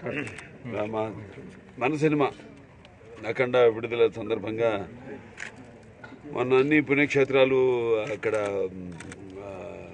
మా మన సినిమా అఖండ విడుదల సందర్భంగా మొన్న అన్ని పుణ్యక్షేత్రాలు అక్కడ మ్, ఆ,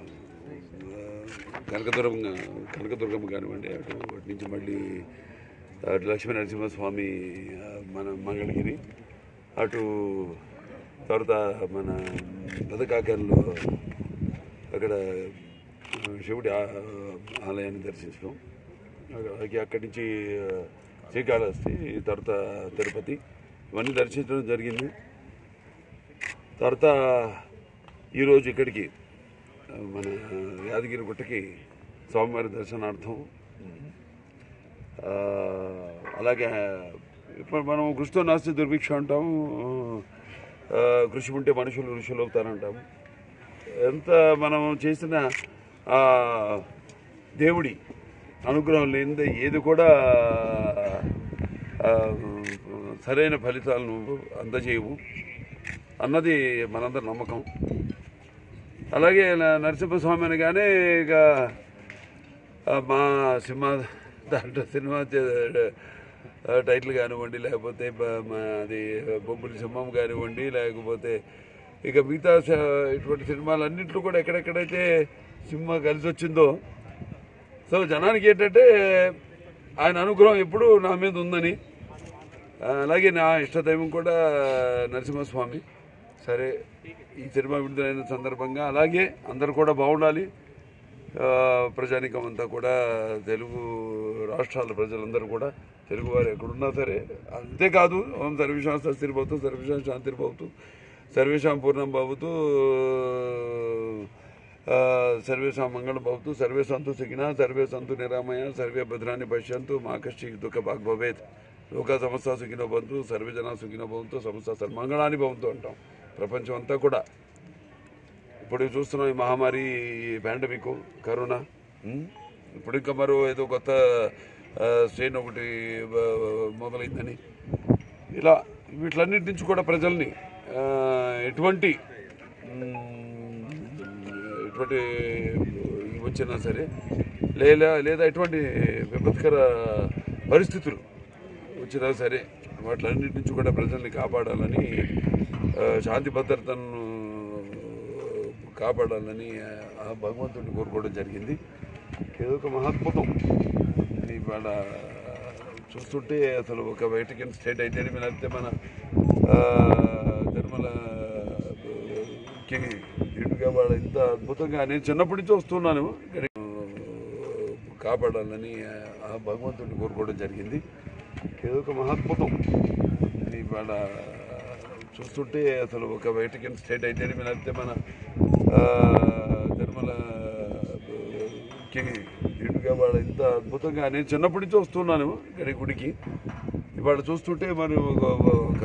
కనకదుర్గం కనకదుర్గమ్మ కానివ్వండి అటు అటు నుంచి మళ్ళీ అటు లక్ష్మీ నరసింహస్వామి ఆ, మన మంగళగిరి అటు తర్వాత మన పెదకాకర్లో అక్కడ ఆ, శివుడి ఆ- ఆలయాన్ని దర్శించడం అలాగే అక్కడి నుంచి ఆ, శ్రీకాళహస్తి తర్వాత తిరుపతి ఇవన్నీ దర్శించడం జరిగింది తర్వాత ఈరోజు ఇక్కడికి ఆ, మన యాదగిరి గుట్టకి స్వామివారి దర్శనార్థం ఆ, అలాగే ఇప్పుడు మనం కృషితో నాస్తి దుర్భిక్ష అంటాము ఆ, కృషి ఉంటే మనుషులు ఋషులు అవుతారంటాము ఎంత మనం చేసిన ఆ, దేవుడి అనుగ్రహం లేనిదే ఏది కూడా ఆ, సరైన ఫలితాలను అందజేయవు అన్నది మనందరి నమ్మకం అలాగే న- నరసింహస్వామి అనగానే ఇక ఆ, మా సినిమా దాంట్లో సినిమా చే- ఆ, టైటిల్ కానివ్వండి లేకపోతే బ- మా అది బొబ్బులి సింహం కానివ్వండి లేకపోతే ఇక మిగతా స- ఇటువంటి సినిమాలన్నింటిలో కూడా ఎక్కడెక్కడైతే సినిమా కలిసి వచ్చిందో సో జనానికి ఏంటంటే ఆయన అనుగ్రహం ఎప్పుడు నా మీద ఉందని ఆ, అలాగే నా ఇష్టదైవం కూడా నరసింహస్వామి సరే ఈ సినిమా విడుదలైన సందర్భంగా అలాగే అందరు కూడా బాగుండాలి ఆ, ప్రజానికం అంతా కూడా తెలుగు రాష్ట్రాల ప్రజలందరూ కూడా తెలుగు వారు ఎక్కడున్నా సరే అంతేకాదు ఓం సర్వేషాం స్వస్తిర్భవతు సర్వేషాం శాంతిర్భవతు సర్వేషాం పూర్ణం భవతు ఆ, సర్వేషాం మంగళం భవతు సర్వే సంతు సుఖిన సర్వే సంతు నిరామయ సర్వే భద్రాన్ని పశ్యంతు మా కష్టి దుఃఖ భాగ్ భవేత్ లోక సమస్త సుఖినో భవంతు సర్వే జన సుఖినో భవంతు సమస్త సన్మంగళాన్ని భవంతు అంటాం ప్రపంచం అంతా కూడా ఇప్పుడు చూస్తున్నాం ఈ మహమ్మారి పాండమిక్ కరోనా ఉమ్, ఇప్పుడు ఇంకా మరో ఏదో కొత్త ఆ, స్ట్రెయిన్ ఒకటి ఆ, మొదలైందని ఇలా వీటిలన్నిటి నుంచి కూడా ప్రజల్ని ఆ, ఎటువంటి ఉమ్, ఎటువంటి ఇవి వచ్చినా సరే లేదా లేదా ఎటువంటి విపత్కర పరిస్థితులు వచ్చినా సరే వాటిలన్నిటి నుంచి కూడా ప్రజల్ని కాపాడాలని ఆ, శాంతి భద్రతను కాపాడాలని ఆ భగవంతుడిని కోరుకోవడం జరిగింది ఏదో ఒక మహాద్భుతం ఇవాళ చూస్తుంటే అసలు ఒక వెటికన్ స్టేట్ అయితే లేకపోతే మన ఆ, తిరుమల కి ఇటుగా వాళ్ళ ఇంత అద్భుతంగా నేను చిన్నప్పటి నుంచి వస్తున్నాను కానీ, ఆ, కాపాడాలని ఆ భగవంతుడిని కోరుకోవడం జరిగింది ఏదో ఒక మహాద్భుతం ఇవాళ చూస్తుంటే అసలు ఒక వెటికన్ స్టేట్ అయితే లేకపోతే మన ఆ, తిరుమల కి ఇటుగా వాళ్ళ ఇంత అద్భుతంగా నేను చిన్నప్పటి నుంచి వస్తున్నాను కానీ గుడికి ఇవాళ చూస్తుంటే మరి ఒక ఒక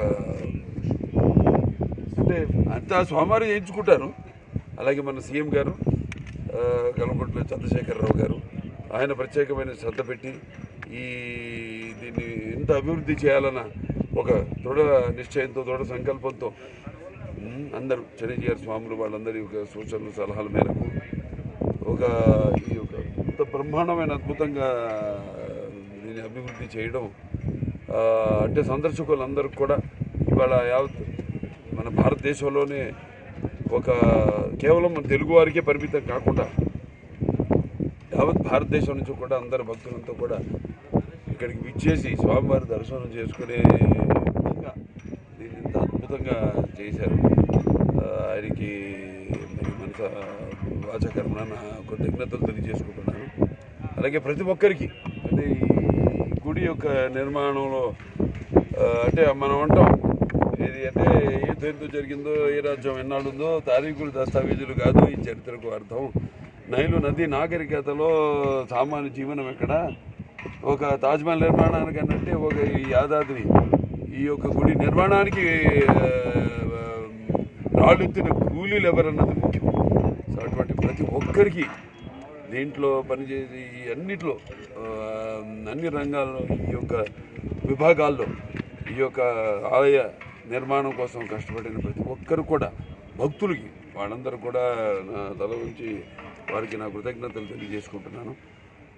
అంటే అంతా స్వామివారు చేయించుకుంటారు అలాగే మన సీఎం గారు ఆ, కల్వకుంట్ల చంద్రశేఖరరావు గారు ఆయన ప్రత్యేకమైన శ్రద్ధ పెట్టి ఈ దీన్ని ఇంత అభివృద్ధి చేయాలన్న ఒక దృఢ నిశ్చయంతో దృఢ సంకల్పంతో ఉమ్, అందరూ చిరంజీవి స్వాములు వాళ్ళందరి యొక్క సూచనలు సలహాల మేరకు ఒక ఈ ఒక ఇంత బ్రహ్మాండమైన అద్భుతంగా దీన్ని అభివృద్ధి చేయడం ఆ, అంటే సందర్శకులందరికీ కూడా ఇవాళ యావత్ మన భారతదేశంలోనే ఒక కేవలం మన తెలుగు వారికే పరిమితం కాకుండా యావత్ భారతదేశం నుంచి కూడా అందరు భక్తులంతా కూడా ఇక్కడికి విచ్చేసి స్వామివారి దర్శనం చేసుకునే విధంగా దీన్ని ఇంత అద్భుతంగా చేశారు ఆ, ఆయనకి మరి మనస వాచకర్మ నా కృతజ్ఞతలు తెలియజేసుకుంటున్నాను అలాగే ప్రతి ఒక్కరికి అంటే ఈ గుడి యొక్క నిర్మాణంలో ఆ, అంటే మనం అంటాం ఇది అంటే ఏ దేంతో జరిగిందో ఏ రాజ్యం ఎన్నాడుందో తారీఖులు దస్తావేజులు కాదు ఈ చరిత్రకు అర్థం నైలు నది నాగరికతలో సామాన్య జీవనం ఎక్కడ ఒక తాజ్మహల్ నిర్మాణానికి అన్నట్టే ఒక ఈ యాదాద్రి ఈ యొక్క గుడి నిర్మాణానికి ఆ, రాళ్ళెత్తిన కూలీలు ఎవరన్నది ముఖ్యం సో అటువంటి ప్రతి ఒక్కరికి దీంట్లో పనిచేసి ఈ అన్నిట్లో ఆ, అన్ని రంగాల్లో ఈ యొక్క విభాగాల్లో ఈ యొక్క ఆలయ నిర్మాణం కోసం కష్టపడిన ప్రతి ఒక్కరు కూడా భక్తులకి వాళ్ళందరూ కూడా నా తల ఉంచి వారికి నా కృతజ్ఞతలు తెలియజేసుకుంటున్నాను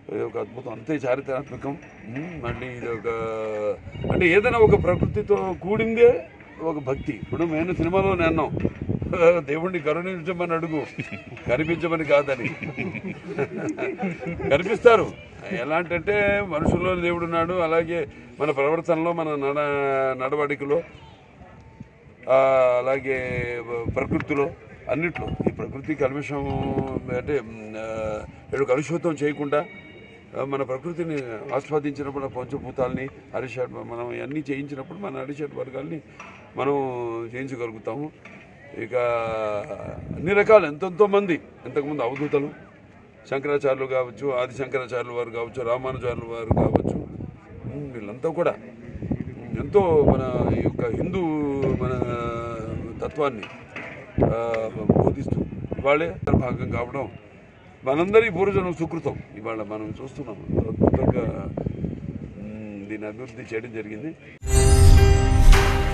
ఇది ఒక అద్భుతం అంతే చారిత్రాత్మకం ఉమ్, మళ్ళీ ఇది ఒక అంటే ఏదైనా ఒక ప్రకృతితో కూడిందే ఒక భక్తి ఇప్పుడు మేము సినిమాలో అన్నాం దేవుణ్ణి కరుణించమని అడుగు కనిపించమని కాదని కనిపిస్తారు ఎలాంటి అంటే మనుషుల్లో దేవుడు ఉన్నాడు అలాగే మన ప్రవర్తనలో మన నడ నడవడికలో ఆ, అలాగే ప్రకృతిలో అన్నిట్లో ఈ ప్రకృతి కలుషం అంటే మ్, ఆ, ఏడు కలుషితం చేయకుండా ఆ, మన ప్రకృతిని ఆస్వాదించినప్పుడు ఆ పంచభూతాలని అరిషడ్ మనం అన్నీ చేయించినప్పుడు మన అరిషడ్ వర్గాల్ని మనం చేయించగలుగుతాము ఇక అన్ని రకాలు ఎంతెంతో మంది ఇంతకుముందు అవధూతలు శంకరాచార్యులు కావచ్చు ఆది శంకరాచార్యుల వారు కావచ్చు రామానుజార్యుల వారు కావచ్చు ఉమ్, వీళ్ళంతా కూడా ఎంతో మన ఈ యొక్క హిందూ మన తత్వాన్ని ఆ, బోధిస్తూ ఇవాళే భాగం కావడం మనందరి పూర్వజనం సుకృతం ఇవాళ మనం చూస్తున్నాం అద్భుతంగా ఉమ్, దీన్ని అభివృద్ధి చేయడం జరిగింది